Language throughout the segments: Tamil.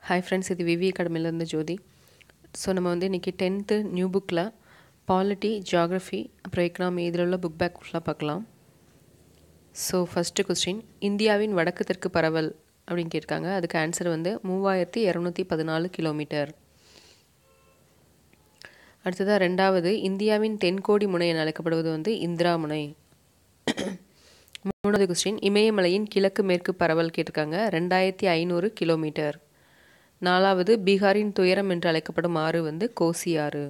ஹாய் ஃப்ரெண்ட்ஸ் இது விவி அகாடமிலேருந்து ஜோதி ஸோ நம்ம வந்து இன்றைக்கி டென்த்து நியூ புக்கில் பாலிட்டி ஜியாகிரஃபி அப்புறம் எக்கனாமி இதில் உள்ள புக் பேக் ஃபுல்லாக பார்க்கலாம் ஸோ ஃபஸ்ட்டு கொஸ்டின் இந்தியாவின் வடக்கு தெற்கு பரவல் அப்படின்னு கேட்டிருக்காங்க அதுக்கு ஆன்சர் வந்து மூவாயிரத்தி இரநூத்தி பதினாலு கிலோமீட்டர் அடுத்ததாக ரெண்டாவது இந்தியாவின் தென்கோடி முனை என அழைக்கப்படுவது வந்து இந்திரா முனை மூணாவது கொஸ்டின் இமயமலையின் கிழக்கு மேற்கு பரவல் கேட்டிருக்காங்க ரெண்டாயிரத்தி ஐநூறு கிலோமீட்டர் நாலாவது பீகாரின் துயரம் என்று அழைக்கப்படும் ஆறு வந்து கோசி ஆறு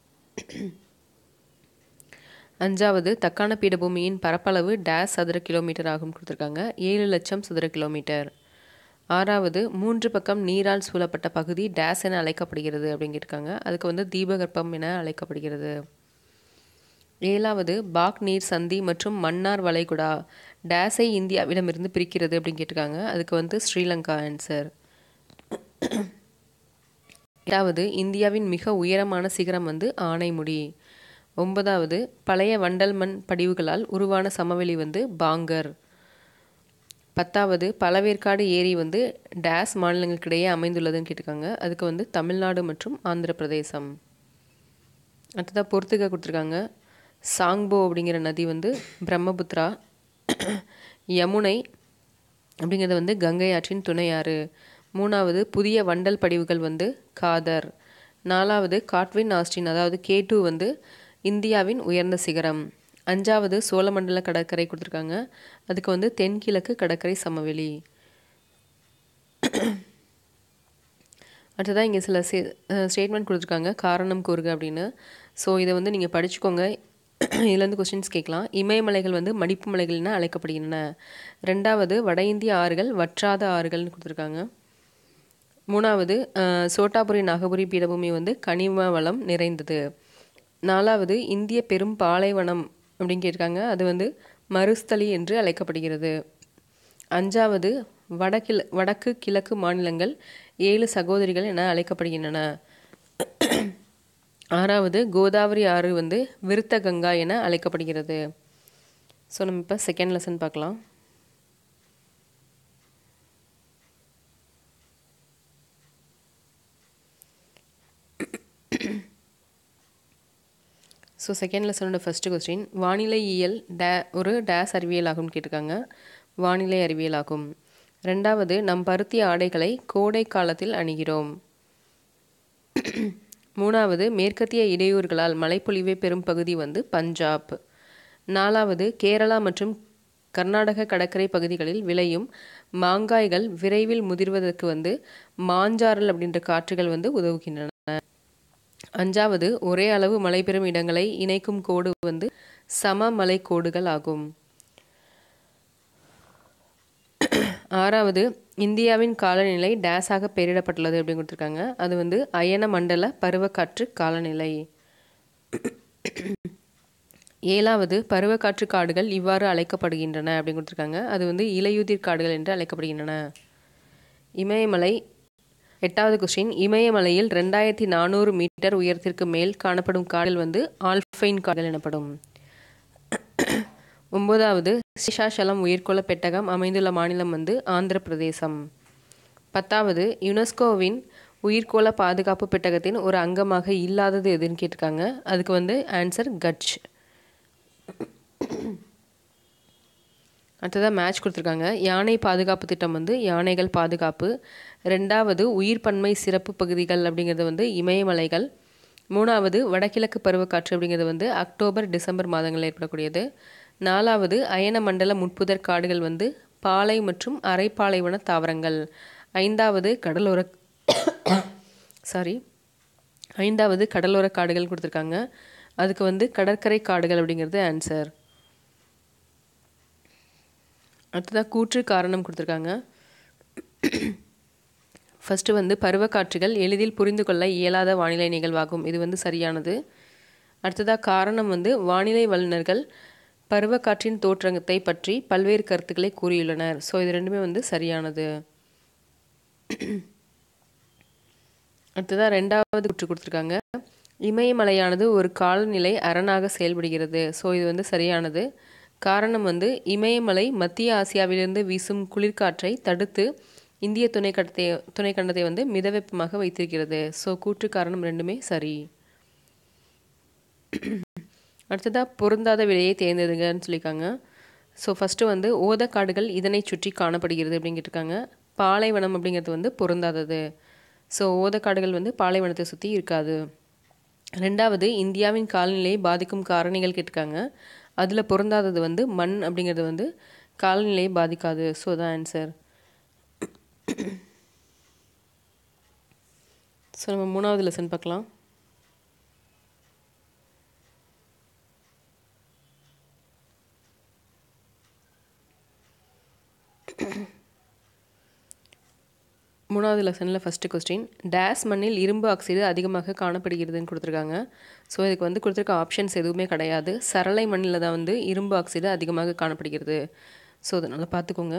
அஞ்சாவது தக்கான பீடபூமியின் பரப்பளவு டேஸ் சதுர கிலோமீட்டர் ஆகும் கொடுத்துருக்காங்க ஏழு லட்சம் சதுர கிலோமீட்டர் ஆறாவது மூன்று பக்கம் நீரால் சூழப்பட்ட பகுதி டேஸ் என அழைக்கப்படுகிறது அப்படிங்கிருக்காங்க அதுக்கு வந்து தீபகற்பம் என அழைக்கப்படுகிறது ஏழாவது பாக் நீர் சந்தி மற்றும் மன்னார் வளைகுடா டேஸை இந்தியாவிடமிருந்து பிரிக்கிறது அப்படின்னு கேட்டிருக்காங்க அதுக்கு வந்து ஸ்ரீலங்கா ஆன்சர் எட்டாவது இந்தியாவின் மிக உயரமான சிகரம் வந்து ஆனைமுடி ஒன்பதாவது பழைய வண்டல் மண் படிவுகளால் உருவான சமவெளி வந்து பாங்கர் பத்தாவது பழவேற்காடு ஏரி வந்து டேஸ் மாநிலங்களுக்கிடையே அமைந்துள்ளதுன்னு கேட்டிருக்காங்க அதுக்கு வந்து தமிழ்நாடு மற்றும் ஆந்திர பிரதேசம் அடுத்ததாக பொறுத்துக்க கொடுத்துருக்காங்க சாங்போ அப்படிங்கிற நதி வந்து பிரம்மபுத்ரா யமுனை அப்படிங்கிறது வந்து கங்கை ஆற்றின் துணையாறு மூணாவது புதிய வண்டல் படிவுகள் வந்து காதர் நாலாவது காட்வின் ஆஸ்டின் அதாவது கே டூ வந்து இந்தியாவின் உயர்ந்த சிகரம் அஞ்சாவது சோழமண்டல கடற்கரை கொடுத்துருக்காங்க அதுக்கு வந்து தென்கிழக்கு கடற்கரை சமவெளி அடுத்ததாக இங்கே சில ஸ்டேட்மெண்ட் கொடுத்துருக்காங்க காரணம் கூறுக அப்படின்னு ஸோ இதை வந்து நீங்கள் படிச்சுக்கோங்க இதுலேருந்து கொஸ்டின்ஸ் கேட்கலாம் இமயமலைகள் வந்து மடிப்பு மலைகள் என அழைக்கப்படுகின்றன ரெண்டாவது வட இந்திய ஆறுகள் வற்றாத ஆறுகள்னு கொடுத்துருக்காங்க மூணாவது சோட்டாபுரி நாகபுரி பீடபூமி வந்து கனிம வளம் நிறைந்தது நாலாவது இந்திய பெரும் பாலைவனம் அப்படின்னு கேட்டிருக்காங்க அது வந்து மருஸ்தலி என்று அழைக்கப்படுகிறது அஞ்சாவது வடகிழ வடக்கு கிழக்கு மாநிலங்கள் ஏழு சகோதரிகள் என அழைக்கப்படுகின்றன ஆறாவது கோதாவரி ஆறு வந்து விருத்த கங்கா என அழைக்கப்படுகிறது ஸோ நம்ம இப்போ செகண்ட் லெசன் பார்க்கலாம் ஸோ செகண்ட் லெசனோட ஃபஸ்ட்டு கொஸ்டின் வானிலை இயல் டே ஒரு டேஸ் அறிவியல் ஆகும்னு கேட்டிருக்காங்க வானிலை அறிவியல் ஆகும் ரெண்டாவது நம் பருத்தி ஆடைகளை கோடை காலத்தில் அணிகிறோம் மூணாவது மேற்கத்திய இடையூறுகளால் மழைப்பொழிவை பெறும் பகுதி வந்து பஞ்சாப் நாலாவது கேரளா மற்றும் கர்நாடக கடற்கரை பகுதிகளில் விளையும் மாங்காய்கள் விரைவில் முதிர்வதற்கு வந்து மாஞ்சாரல் அப்படின்ற காற்றுகள் வந்து உதவுகின்றன அஞ்சாவது ஒரே அளவு மழை பெறும் இடங்களை இணைக்கும் கோடு வந்து சமமலை கோடுகள் ஆகும் ஆறாவது இந்தியாவின் காலநிலை டேஸாக பெயரிடப்பட்டுள்ளது அப்படின்னு கொடுத்துருக்காங்க அது வந்து அயன மண்டல பருவக்காற்று காலநிலை ஏழாவது பருவக்காற்று காடுகள் இவ்வாறு அழைக்கப்படுகின்றன அப்படின்னு கொடுத்துருக்காங்க அது வந்து இலையுதிர் காடுகள் என்று அழைக்கப்படுகின்றன இமயமலை எட்டாவது கொஸ்டின் இமயமலையில் ரெண்டாயிரத்தி நானூறு மீட்டர் உயரத்திற்கு மேல் காணப்படும் காடுகள் வந்து ஆல்ஃபைன் காடுகள் எனப்படும் ஒன்பதாவது சிஷாசலம் உயிர்கோள பெட்டகம் அமைந்துள்ள மாநிலம் வந்து ஆந்திர பிரதேசம் பத்தாவது யுனெஸ்கோவின் உயிர்கோள பாதுகாப்பு பெட்டகத்தின் ஒரு அங்கமாக இல்லாதது எதுன்னு கேட்டிருக்காங்க அதுக்கு வந்து ஆன்சர் கட்ச் அடுத்ததாக மேட்ச் கொடுத்துருக்காங்க யானை பாதுகாப்பு திட்டம் வந்து யானைகள் பாதுகாப்பு ரெண்டாவது உயிர்பன்மை சிறப்பு பகுதிகள் அப்படிங்கிறது வந்து இமயமலைகள் மூணாவது வடகிழக்கு பருவக்காற்று அப்படிங்கிறது வந்து அக்டோபர் டிசம்பர் மாதங்களில் ஏற்படக்கூடியது நாலாவது அயன மண்டல முட்புதர் காடுகள் வந்து பாலை மற்றும் அரைப்பாலைவன தாவரங்கள் ஐந்தாவது கடலோர சாரி ஐந்தாவது கடலோர காடுகள் கொடுத்துருக்காங்க அதுக்கு வந்து கடற்கரை காடுகள் அப்படிங்கிறது ஆன்சர் அடுத்ததாக கூற்று காரணம் கொடுத்துருக்காங்க ஃபஸ்ட்டு வந்து பருவக்காற்றுகள் எளிதில் புரிந்து கொள்ள இயலாத வானிலை நிகழ்வாகும் இது வந்து சரியானது அடுத்ததாக காரணம் வந்து வானிலை வல்லுநர்கள் பருவக்காற்றின் தோற்றத்தை பற்றி பல்வேறு கருத்துக்களை கூறியுள்ளனர் ஸோ இது ரெண்டுமே வந்து சரியானது அடுத்ததாக ரெண்டாவது கூற்று கொடுத்துருக்காங்க இமயமலையானது ஒரு காலநிலை அரணாக செயல்படுகிறது ஸோ இது வந்து சரியானது காரணம் வந்து இமயமலை மத்திய ஆசியாவிலிருந்து வீசும் குளிர்காற்றை தடுத்து இந்திய துணைக்கண்டத்தை துணைக்கண்டத்தை வந்து மிதவெப்பமாக வைத்திருக்கிறது ஸோ கூற்று காரணம் ரெண்டுமே சரி அடுத்ததாக பொருந்தாத விலையை தேர்ந்தெடுங்கன்னு சொல்லியிருக்காங்க ஸோ ஃபஸ்ட்டு வந்து ஓதக்காடுகள் இதனை சுற்றி காணப்படுகிறது அப்படின்னு கேட்டிருக்காங்க பாலைவனம் அப்படிங்கிறது வந்து பொருந்தாதது ஸோ ஓதக்காடுகள் வந்து பாலைவனத்தை சுற்றி இருக்காது ரெண்டாவது இந்தியாவின் காலநிலையை பாதிக்கும் காரணிகள் கேட்டிருக்காங்க அதில் பொருந்தாதது வந்து மண் அப்படிங்கிறது வந்து காலநிலையை பாதிக்காது ஸோ தான் ஆன்சர் ஸோ நம்ம மூணாவது லெசன் பார்க்கலாம் மூணாவது லெசனில் ஃபஸ்ட்டு கொஸ்டின் டேஸ் மண்ணில் இரும்பு ஆக்சைடு அதிகமாக காணப்படுகிறதுன்னு கொடுத்துருக்காங்க ஸோ இதுக்கு வந்து கொடுத்துருக்க ஆப்ஷன்ஸ் எதுவுமே கிடையாது சரளை மண்ணில் தான் வந்து இரும்பு ஆக்சைடு அதிகமாக காணப்படுகிறது ஸோ அதனால் பார்த்துக்கோங்க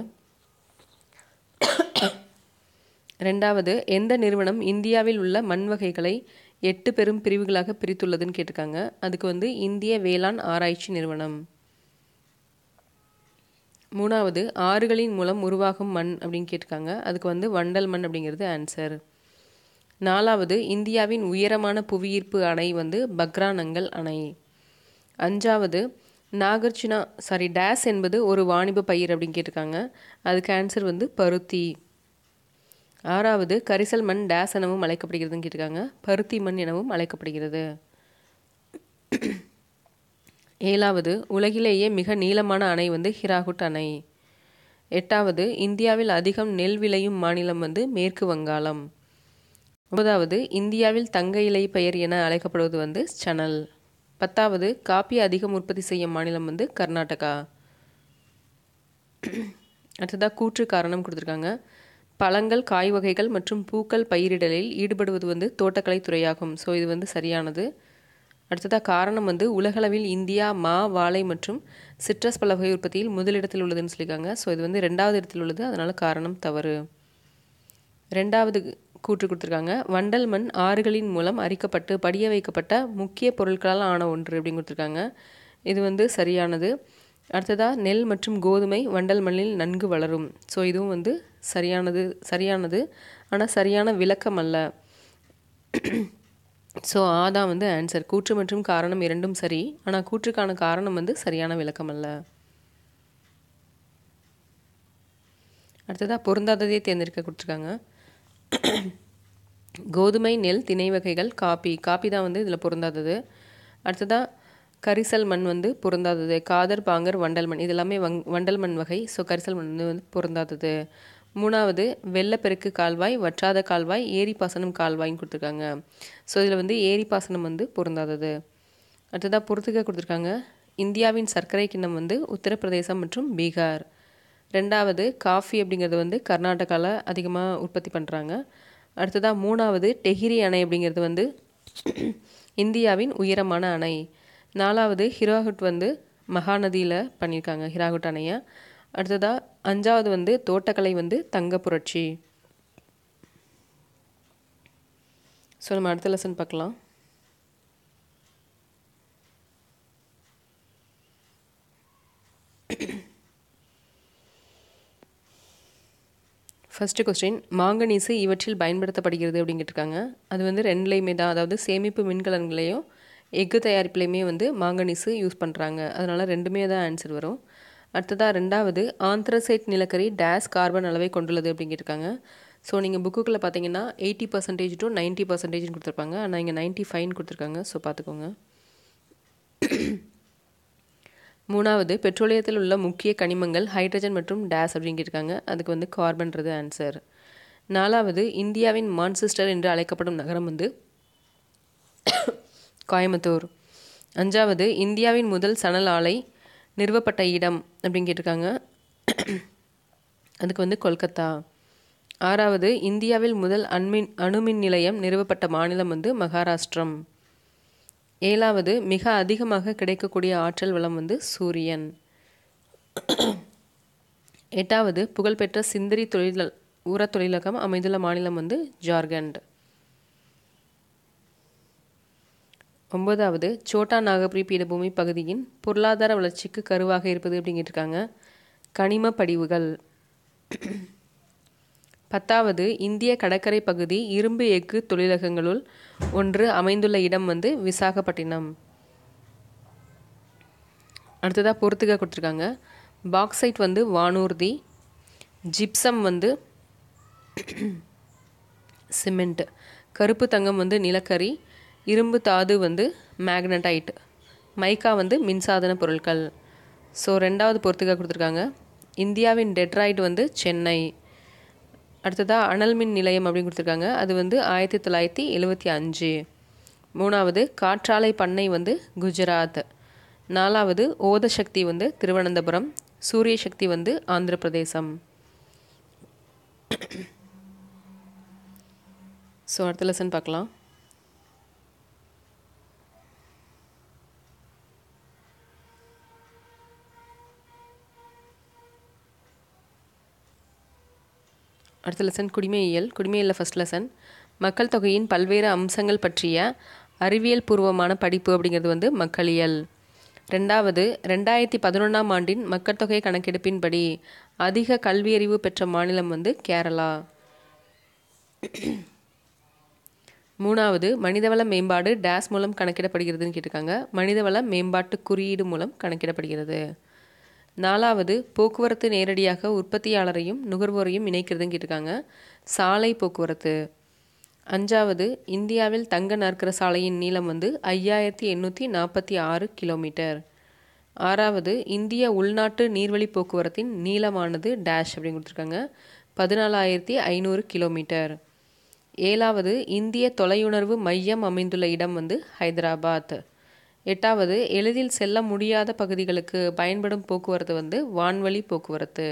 ரெண்டாவது எந்த நிறுவனம் இந்தியாவில் உள்ள மண் வகைகளை எட்டு பெரும் பிரிவுகளாக பிரித்துள்ளதுன்னு கேட்டிருக்காங்க அதுக்கு வந்து இந்திய வேளாண் ஆராய்ச்சி நிறுவனம் மூணாவது ஆறுகளின் மூலம் உருவாகும் மண் அப்படின்னு கேட்டிருக்காங்க அதுக்கு வந்து வண்டல் மண் அப்படிங்கிறது ஆன்சர் நாலாவது இந்தியாவின் உயரமான புவியீர்ப்பு அணை வந்து பக்ரானங்கல் அணை அஞ்சாவது நாகார்ஜுனா சாரி டேஸ் என்பது ஒரு வாணிப பயிர் அப்படின்னு கேட்டிருக்காங்க அதுக்கு ஆன்சர் வந்து பருத்தி ஆறாவது கரிசல் மண் டேஸ் எனவும் அழைக்கப்படுகிறதுன்னு கேட்டிருக்காங்க பருத்தி மண் எனவும் அழைக்கப்படுகிறது ஏழாவது உலகிலேயே மிக நீளமான அணை வந்து ஹிராகுட் அணை எட்டாவது இந்தியாவில் அதிகம் நெல் விளையும் மாநிலம் வந்து மேற்கு வங்காளம் ஒன்பதாவது இந்தியாவில் தங்க இலை பெயர் என அழைக்கப்படுவது வந்து சனல் பத்தாவது காப்பி அதிகம் உற்பத்தி செய்யும் மாநிலம் வந்து கர்நாடகா அடுத்ததாக கூற்று காரணம் கொடுத்துருக்காங்க பழங்கள் காய் வகைகள் மற்றும் பூக்கள் பயிரிடலில் ஈடுபடுவது வந்து தோட்டக்கலை துறையாகும் ஸோ இது வந்து சரியானது அடுத்ததாக காரணம் வந்து உலகளவில் இந்தியா மா வாழை மற்றும் சிட்ரஸ் பல வகை உற்பத்தியில் முதலிடத்தில் உள்ளதுன்னு சொல்லியிருக்காங்க ஸோ இது வந்து ரெண்டாவது இடத்தில் உள்ளது அதனால் காரணம் தவறு ரெண்டாவது கூற்று கொடுத்துருக்காங்க வண்டல் மண் ஆறுகளின் மூலம் அரிக்கப்பட்டு படிய வைக்கப்பட்ட முக்கிய பொருட்களால் ஆன ஒன்று அப்படின்னு கொடுத்துருக்காங்க இது வந்து சரியானது அடுத்ததாக நெல் மற்றும் கோதுமை வண்டல் மண்ணில் நன்கு வளரும் ஸோ இதுவும் வந்து சரியானது சரியானது ஆனால் சரியான விளக்கம் அல்ல ஸோ ஆதான் வந்து ஆன்சர் கூற்று மற்றும் காரணம் இரண்டும் சரி ஆனால் கூற்றுக்கான காரணம் வந்து சரியான விளக்கம் அல்ல அடுத்ததாக பொருந்தாததை தேர்ந்தெடுக்க கொடுத்துருக்காங்க கோதுமை நெல் திணை வகைகள் காப்பி காப்பி தான் வந்து இதில் பொருந்தாதது அடுத்ததாக கரிசல் மண் வந்து பொருந்தாதது காதர் பாங்கர் வண்டல் மண் இது எல்லாமே வங் வண்டல் மண் வகை ஸோ கரிசல் மண் வந்து பொருந்தாதது மூணாவது வெள்ளப்பெருக்கு கால்வாய் வற்றாத கால்வாய் ஏரி பாசனம் கால்வாய்ன்னு கொடுத்துருக்காங்க ஸோ இதில் வந்து ஏரி பாசனம் வந்து பொருந்தாதது அடுத்ததாக பொறுத்துக்க கொடுத்துருக்காங்க இந்தியாவின் சர்க்கரை கிண்ணம் வந்து உத்தரப்பிரதேசம் மற்றும் பீகார் ரெண்டாவது காஃபி அப்படிங்கிறது வந்து கர்நாடகாவில் அதிகமாக உற்பத்தி பண்ணுறாங்க அடுத்ததாக மூணாவது டெஹிரி அணை அப்படிங்கிறது வந்து இந்தியாவின் உயரமான அணை நாலாவது ஹிராகுட் வந்து மகாநதியில் பண்ணியிருக்காங்க ஹிராகுட் அணையை அடுத்ததாக அஞ்சாவது வந்து தோட்டக்கலை வந்து தங்க புரட்சி ஸோ நம்ம அடுத்த லெசன் பார்க்கலாம் ஃபஸ்ட்டு கொஸ்டின் மாங்கனீசு இவற்றில் பயன்படுத்தப்படுகிறது அப்படின்னு கேட்டிருக்காங்க அது வந்து ரெண்டுலேயுமே தான் அதாவது சேமிப்பு மின்கலன்களையும் எஃகு தயாரிப்புலையுமே வந்து மாங்கனீசு யூஸ் பண்ணுறாங்க அதனால் ரெண்டுமே தான் ஆன்சர் வரும் அடுத்ததாக ரெண்டாவது ஆந்த்ரசைட் நிலக்கரி டேஸ் கார்பன் அளவை கொண்டுள்ளது அப்படின்னு கேட்டிருக்காங்க ஸோ நீங்கள் புக்குக்குள்ளே பார்த்தீங்கன்னா எயிட்டி பர்சன்டேஜ் டு நைன்ட்டி பர்சன்டேஜ்னு கொடுத்துருப்பாங்க ஆனால் இங்கே நைன்ட்டி ஃபைன் கொடுத்துருக்காங்க ஸோ பார்த்துக்கோங்க மூணாவது பெட்ரோலியத்தில் உள்ள முக்கிய கனிமங்கள் ஹைட்ரஜன் மற்றும் டேஸ் அப்படின்னு கேட்டிருக்காங்க அதுக்கு வந்து கார்பன்றது ஆன்சர் நாலாவது இந்தியாவின் மான்செஸ்டர் என்று அழைக்கப்படும் நகரம் வந்து கோயம்புத்தூர் அஞ்சாவது இந்தியாவின் முதல் சணல் ஆலை நிறுவப்பட்ட இடம் அப்படின்னு கேட்டிருக்காங்க அதுக்கு வந்து கொல்கத்தா ஆறாவது இந்தியாவில் முதல் அண்மின் அணுமின் நிலையம் நிறுவப்பட்ட மாநிலம் வந்து மகாராஷ்டிரம் ஏழாவது மிக அதிகமாக கிடைக்கக்கூடிய ஆற்றல் வளம் வந்து சூரியன் எட்டாவது புகழ்பெற்ற சிந்திரி தொழில் ஊர தொழிலகம் அமைந்துள்ள மாநிலம் வந்து ஜார்க்கண்ட் ஒன்பதாவது சோட்டா நாகபுரி பீடபூமி பகுதியின் பொருளாதார வளர்ச்சிக்கு கருவாக இருப்பது அப்படிங்கிட்டு இருக்காங்க கனிம படிவுகள் பத்தாவது இந்திய கடற்கரை பகுதி இரும்பு எஃகு தொழிலகங்களுள் ஒன்று அமைந்துள்ள இடம் வந்து விசாகப்பட்டினம் அடுத்ததாக பொறுத்துக்க கொடுத்துருக்காங்க பாக்சைட் வந்து வானூர்தி ஜிப்சம் வந்து சிமெண்ட் கருப்பு தங்கம் வந்து நிலக்கரி இரும்பு தாது வந்து மேக்னடைட் மைக்கா வந்து மின்சாதன பொருட்கள் ஸோ ரெண்டாவது பொறுத்துக்க கொடுத்துருக்காங்க இந்தியாவின் டெட்ராய்டு வந்து சென்னை அடுத்ததாக அனல் மின் நிலையம் அப்படின்னு கொடுத்துருக்காங்க அது வந்து ஆயிரத்தி தொள்ளாயிரத்தி எழுவத்தி அஞ்சு மூணாவது காற்றாலை பண்ணை வந்து குஜராத் நாலாவது ஓத சக்தி வந்து திருவனந்தபுரம் சூரிய சக்தி வந்து ஆந்திர பிரதேசம் ஸோ அடுத்த லெசன் பார்க்கலாம் அடுத்த லெசன் குடிமையியல் குடிமையியலில் ஃபஸ்ட் லெசன் மக்கள் தொகையின் பல்வேறு அம்சங்கள் பற்றிய அறிவியல் பூர்வமான படிப்பு அப்படிங்கிறது வந்து மக்களியல் ரெண்டாவது ரெண்டாயிரத்தி பதினொன்றாம் ஆண்டின் மக்கள் தொகை கணக்கெடுப்பின்படி அதிக கல்வியறிவு பெற்ற மாநிலம் வந்து கேரளா மூணாவது மனிதவள மேம்பாடு டேஸ் மூலம் கணக்கிடப்படுகிறதுன்னு கேட்டிருக்காங்க மனிதவள மேம்பாட்டு குறியீடு மூலம் கணக்கிடப்படுகிறது நாலாவது போக்குவரத்து நேரடியாக உற்பத்தியாளரையும் நுகர்வோரையும் இணைக்கிறதுன்னு கேட்டிருக்காங்க சாலை போக்குவரத்து அஞ்சாவது இந்தியாவில் தங்க நற்கர சாலையின் நீளம் வந்து ஐயாயிரத்தி எண்ணூற்றி நாற்பத்தி ஆறு கிலோமீட்டர் ஆறாவது இந்திய உள்நாட்டு நீர்வழி போக்குவரத்தின் நீளமானது டேஷ் அப்படின்னு கொடுத்துருக்காங்க பதினாலாயிரத்தி ஐநூறு கிலோமீட்டர் ஏழாவது இந்திய தொலையுணர்வு மையம் அமைந்துள்ள இடம் வந்து ஹைதராபாத் எட்டாவது எளிதில் செல்ல முடியாத பகுதிகளுக்கு பயன்படும் போக்குவரத்து வந்து வான்வழி போக்குவரத்து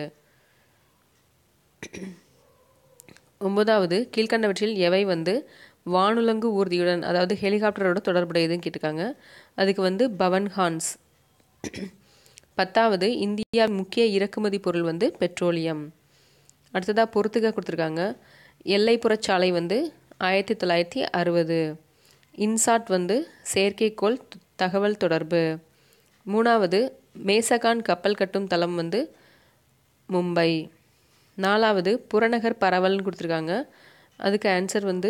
ஒன்பதாவது கீழ்கண்டவற்றில் எவை வந்து வானுலங்கு ஊர்தியுடன் அதாவது ஹெலிகாப்டரோட தொடர்புடையதுன்னு கேட்டிருக்காங்க அதுக்கு வந்து பவன் ஹான்ஸ் பத்தாவது இந்தியா முக்கிய இறக்குமதி பொருள் வந்து பெட்ரோலியம் அடுத்ததாக பொறுத்துக்க கொடுத்துருக்காங்க எல்லைப்புறச் சாலை வந்து ஆயிரத்தி தொள்ளாயிரத்தி அறுபது இன்சாட் வந்து செயற்கைக்கோள் தகவல் தொடர்பு மூணாவது மேசகான் கப்பல் கட்டும் தளம் வந்து மும்பை நாலாவது புறநகர் பரவல்னு கொடுத்துருக்காங்க அதுக்கு ஆன்சர் வந்து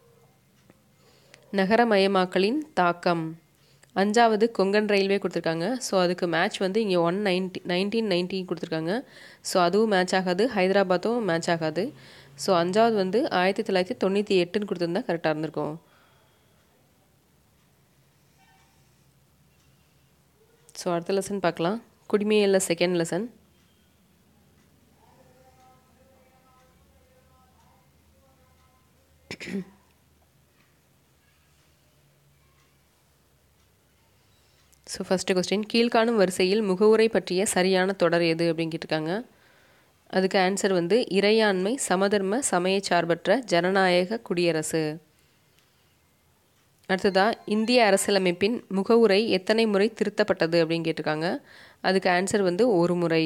நகரமயமாக்கலின் தாக்கம் அஞ்சாவது கொங்கன் ரயில்வே கொடுத்துருக்காங்க ஸோ அதுக்கு மேட்ச் வந்து இங்கே ஒன் நைன்டி நைன்டீன் நைன்டி கொடுத்துருக்காங்க ஸோ அதுவும் மேட்ச் ஆகாது ஹைதராபாத்தும் மேட்ச் ஆகாது ஸோ அஞ்சாவது வந்து ஆயிரத்தி தொள்ளாயிரத்தி தொண்ணூற்றி எட்டுன்னு கொடுத்துருந்தா கரெக்டாக இருந்திருக்கும் ஸோ அடுத்த லெசன் பார்க்கலாம் குடிமையியல்ல second lesson so first question கீழ்காணும் வரிசையில் முகவுரை பற்றிய சரியான தொடர் எது அப்படின்னு கேட்டிருக்காங்க அதுக்கு ஆன்சர் வந்து இறையாண்மை சமதர்ம சமயச்சார்பற்ற ஜனநாயக குடியரசு அடுத்ததா இந்திய அரசியலமைப்பின் முகவுரை எத்தனை முறை திருத்தப்பட்டது அப்படின்னு கேட்டிருக்காங்க அதுக்கு ஆன்சர் வந்து ஒரு முறை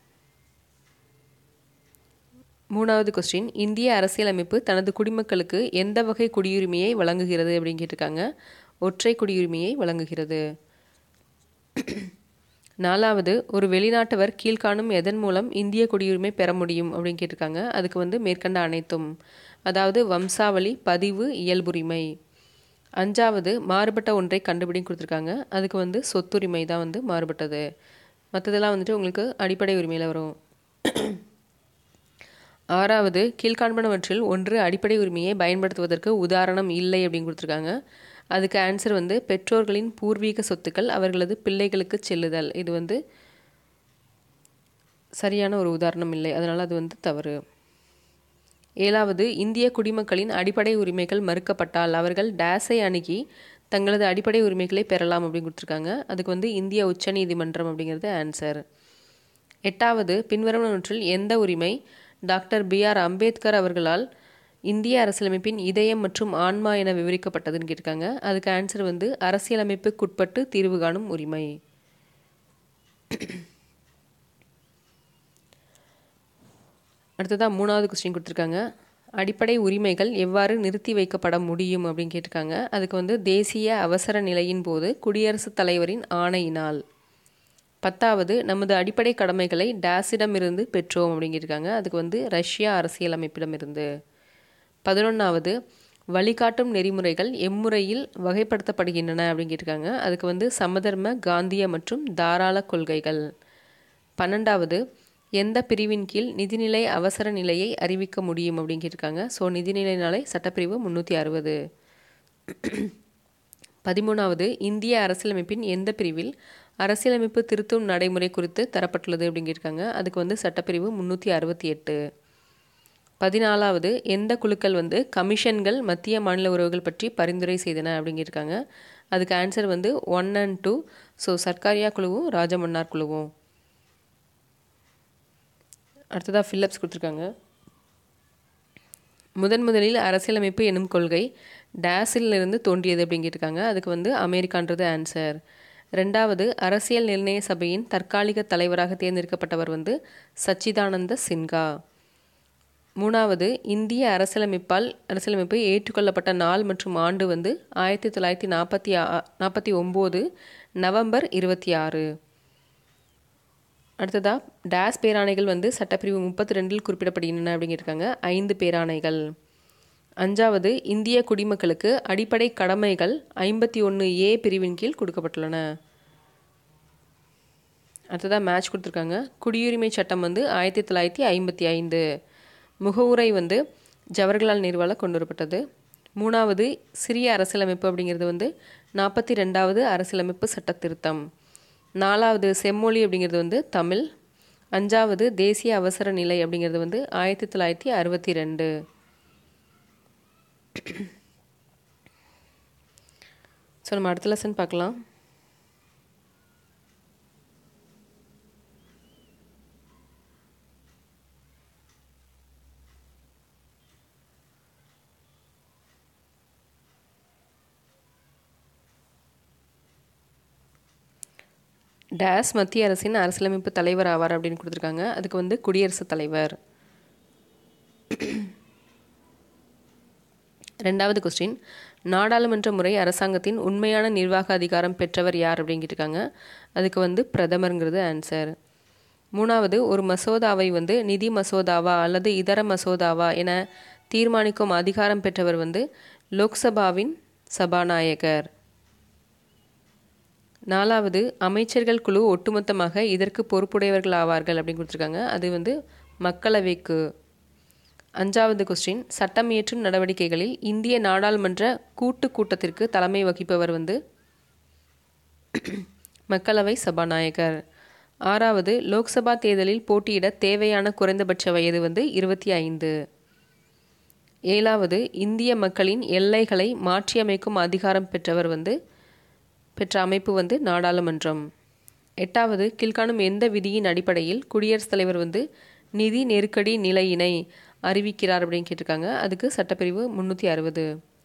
மூணாவது கொஸ்டின் இந்திய அரசியலமைப்பு தனது குடிமக்களுக்கு எந்த வகை குடியுரிமையை வழங்குகிறது அப்படின்னு கேட்டிருக்காங்க ஒற்றை குடியுரிமையை வழங்குகிறது நாலாவது ஒரு வெளிநாட்டவர் கீழ்காணும் எதன் மூலம் இந்திய குடியுரிமை பெற முடியும் அப்படின்னு கேட்டிருக்காங்க அதுக்கு வந்து மேற்கண்ட அனைத்தும் அதாவது வம்சாவளி பதிவு இயல்புரிமை அஞ்சாவது மாறுபட்ட ஒன்றை கண்டுபிடி கொடுத்துருக்காங்க அதுக்கு வந்து சொத்துரிமை தான் வந்து மாறுபட்டது மற்றதெல்லாம் வந்துட்டு உங்களுக்கு அடிப்படை உரிமையில் வரும் ஆறாவது கீழ்காண்பனவற்றில் ஒன்று அடிப்படை உரிமையை பயன்படுத்துவதற்கு உதாரணம் இல்லை அப்படின்னு கொடுத்துருக்காங்க அதுக்கு ஆன்சர் வந்து பெற்றோர்களின் பூர்வீக சொத்துக்கள் அவர்களது பிள்ளைகளுக்கு செல்லுதல் இது வந்து சரியான ஒரு உதாரணம் இல்லை அதனால் அது வந்து தவறு ஏழாவது இந்திய குடிமக்களின் அடிப்படை உரிமைகள் மறுக்கப்பட்டால் அவர்கள் டேஸை அணுகி தங்களது அடிப்படை உரிமைகளை பெறலாம் அப்படின்னு கொடுத்துருக்காங்க அதுக்கு வந்து இந்திய உச்சநீதிமன்றம் அப்படிங்கிறது ஆன்சர் எட்டாவது பின்வருவனவற்றில் எந்த உரிமை டாக்டர் பி ஆர் அம்பேத்கர் அவர்களால் இந்திய அரசியலமைப்பின் இதயம் மற்றும் ஆன்மா என விவரிக்கப்பட்டதுன்னு கேட்டிருக்காங்க அதுக்கு ஆன்சர் வந்து அரசியலமைப்புக்குட்பட்டு தீர்வு காணும் உரிமை அடுத்ததாக மூணாவது கொஸ்டின் கொடுத்துருக்காங்க அடிப்படை உரிமைகள் எவ்வாறு நிறுத்தி வைக்கப்பட முடியும் அப்படின்னு கேட்டிருக்காங்க அதுக்கு வந்து தேசிய அவசர நிலையின் போது குடியரசுத் தலைவரின் ஆணையினால் பத்தாவது நமது அடிப்படை கடமைகளை டேஸிடமிருந்து பெற்றோம் அப்படிங்கிருக்காங்க அதுக்கு வந்து ரஷ்யா அரசியலமைப்பிடமிருந்து பதினொன்றாவது வழிகாட்டும் நெறிமுறைகள் எம்முறையில் வகைப்படுத்தப்படுகின்றன அப்படிங்கிருக்காங்க அதுக்கு வந்து சமதர்ம காந்திய மற்றும் தாராள கொள்கைகள் பன்னெண்டாவது எந்த பிரிவின் கீழ் நிதிநிலை அவசர நிலையை அறிவிக்க முடியும் அப்படிங்கிருக்காங்க ஸோ நிதிநிலைனாலே சட்டப்பிரிவு முந்நூற்றி அறுபது பதிமூணாவது இந்திய அரசியலமைப்பின் எந்த பிரிவில் அரசியலமைப்பு திருத்தும் நடைமுறை குறித்து தரப்பட்டுள்ளது அப்படிங்கிருக்காங்க அதுக்கு வந்து சட்டப்பிரிவு முந்நூற்றி அறுபத்தி எட்டு பதினாலாவது எந்த குழுக்கள் வந்து கமிஷன்கள் மத்திய மாநில உறவுகள் பற்றி பரிந்துரை செய்தன அப்படிங்கிருக்காங்க அதுக்கு ஆன்சர் வந்து one and two so Sarkaria குழுவும் ராஜமன்னார் குழுவும் அடுத்ததாக ஃபில்லப்ஸ் கொடுத்துருக்காங்க முதன் முதலில் அரசியலமைப்பு எனும் கொள்கை டேஸில் இருந்து தோன்றியது அப்படிங்கிருக்காங்க அதுக்கு வந்து அமெரிக்கான்றது ஆன்சர் ரெண்டாவது அரசியல் நிர்ணய சபையின் தற்காலிக தலைவராக தேர்ந்தெடுக்கப்பட்டவர் வந்து சச்சிதானந்த சின்ஹா மூணாவது இந்திய அரசியலமைப்பால் அரசியலமைப்பு ஏற்றுக்கொள்ளப்பட்ட நாள் மற்றும் ஆண்டு வந்து ஆயிரத்தி தொள்ளாயிரத்தி நாற்பத்தி ஆ நாற்பத்தி ஒம்பது நவம்பர் இருபத்தி ஆறு அடுத்ததாக டேஸ் பேராணைகள் வந்து சட்டப்பிரிவு முப்பத்தி ரெண்டில் குறிப்பிடப்படுகின்றன அப்படிங்கிருக்காங்க ஐந்து பேராணைகள் அஞ்சாவது இந்திய குடிமக்களுக்கு அடிப்படை கடமைகள் ஐம்பத்தி ஒன்று ஏ பிரிவின் கீழ் கொடுக்கப்பட்டுள்ளன அடுத்ததாக மேட்ச் கொடுத்துருக்காங்க குடியுரிமை சட்டம் வந்து ஆயிரத்தி தொள்ளாயிரத்தி ஐம்பத்தி ஐந்து முகவுரை வந்து ஜவஹர்லால் நேருவால் கொண்டு வரப்பட்டது மூணாவது சிறிய அரசியலமைப்பு அப்படிங்கிறது வந்து நாற்பத்தி ரெண்டாவது அரசியலமைப்பு சட்ட திருத்தம் நாலாவது செம்மொழி அப்படிங்கிறது வந்து தமிழ் அஞ்சாவது தேசிய அவசர நிலை அப்படிங்கிறது வந்து ஆயிரத்தி தொள்ளாயிரத்தி அறுபத்தி ரெண்டு ஸோ நம்ம அடுத்த லெசன் பார்க்கலாம் டேஸ் மத்திய அரசின் அரசியலமைப்பு தலைவர் ஆவார் அப்படின்னு கொடுத்துருக்காங்க அதுக்கு வந்து குடியரசுத் தலைவர் ரெண்டாவது கொஸ்டின் நாடாளுமன்ற முறை அரசாங்கத்தின் உண்மையான நிர்வாக அதிகாரம் பெற்றவர் யார் அப்படிங்கிட்டுருக்காங்க அதுக்கு வந்து பிரதமருங்கிறது ஆன்சர் மூணாவது ஒரு மசோதாவை வந்து நிதி மசோதாவா அல்லது இதர மசோதாவா என தீர்மானிக்கும் அதிகாரம் பெற்றவர் வந்து லோக்சபாவின் சபாநாயகர் நாலாவது அமைச்சர்கள் குழு ஒட்டுமொத்தமாக இதற்கு பொறுப்புடையவர்கள் ஆவார்கள் அப்படின்னு கொடுத்துருக்காங்க அது வந்து மக்களவைக்கு அஞ்சாவது கொஸ்டின் சட்டம் இயற்றும் நடவடிக்கைகளில் இந்திய நாடாளுமன்ற கூட்டு கூட்டத்திற்கு தலைமை வகிப்பவர் வந்து மக்களவை சபாநாயகர் ஆறாவது லோக்சபா தேர்தலில் போட்டியிட தேவையான குறைந்தபட்ச வயது வந்து இருபத்தி ஐந்து ஏழாவது இந்திய மக்களின் எல்லைகளை மாற்றியமைக்கும் அதிகாரம் பெற்றவர் வந்து பெற்ற அமைப்பு வந்து நாடாளுமன்றம் எட்டாவது கீழ்காணும் எந்த விதியின் அடிப்படையில் குடியரசுத் தலைவர் வந்து நிதி நெருக்கடி நிலையினை அறிவிக்கிறார் அப்படின்னு கேட்டிருக்காங்க அதுக்கு சட்டப்பிரிவு முந்நூற்றி அறுபது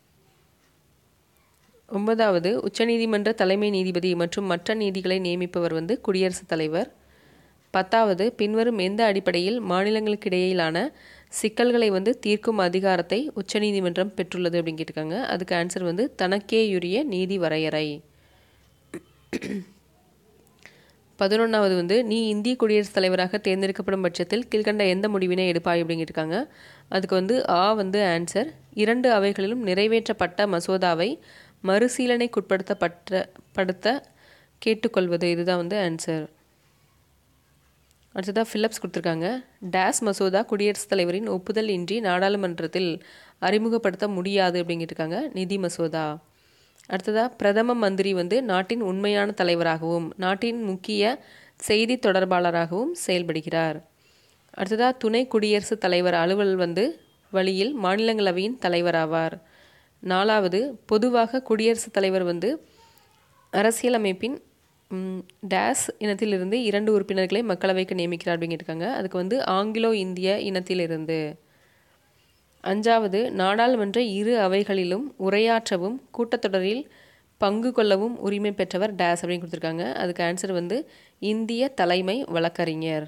ஒன்பதாவது உச்சநீதிமன்ற தலைமை நீதிபதி மற்றும் மற்ற நீதிகளை நியமிப்பவர் வந்து குடியரசுத் தலைவர் பத்தாவது பின்வரும் எந்த அடிப்படையில் மாநிலங்களுக்கிடையிலான சிக்கல்களை வந்து தீர்க்கும் அதிகாரத்தை உச்சநீதிமன்றம் பெற்றுள்ளது அப்படின்னு கேட்டிருக்காங்க அதுக்கு ஆன்சர் வந்து தனக்கேயுரிய நீதி வரையறை பதினொன்றாவது வந்து நீ இந்திய குடியரசுத் தலைவராக தேர்ந்தெடுக்கப்படும் பட்சத்தில் கீழ்கண்ட எந்த முடிவினை எடுப்பாய் அப்படிங்கிருக்காங்க அதுக்கு வந்து ஆ வந்து ஆன்சர் இரண்டு அவைகளிலும் நிறைவேற்றப்பட்ட மசோதாவை மறுசீலனைக்குட்படுத்தப்பட்ட படுத்த கேட்டுக்கொள்வது இதுதான் வந்து ஆன்சர் அடுத்ததாக ஃபில்லப்ஸ் கொடுத்துருக்காங்க டேஸ் மசோதா குடியரசுத் தலைவரின் ஒப்புதல் இன்றி நாடாளுமன்றத்தில் அறிமுகப்படுத்த முடியாது அப்படிங்கிட்டுருக்காங்க நிதி மசோதா அடுத்ததாக பிரதம மந்திரி வந்து நாட்டின் உண்மையான தலைவராகவும் நாட்டின் முக்கிய செய்தி தொடர்பாளராகவும் செயல்படுகிறார் அடுத்ததாக துணை குடியரசுத் தலைவர் அலுவல் வந்து வழியில் மாநிலங்களவையின் தலைவராவார் நாலாவது பொதுவாக குடியரசுத் தலைவர் வந்து அரசியலமைப்பின் டேஸ் இனத்திலிருந்து இரண்டு உறுப்பினர்களை மக்களவைக்கு நியமிக்கிறார் அப்படிங்கிருக்காங்க அதுக்கு வந்து ஆங்கிலோ இந்திய இனத்திலிருந்து அஞ்சாவது நாடாளுமன்ற இரு அவைகளிலும் உரையாற்றவும் கூட்டத்தொடரில் பங்கு கொள்ளவும் உரிமை பெற்றவர் டேஸ் அப்படின்னு கொடுத்துருக்காங்க அதுக்கு ஆன்சர் வந்து இந்திய தலைமை வழக்கறிஞர்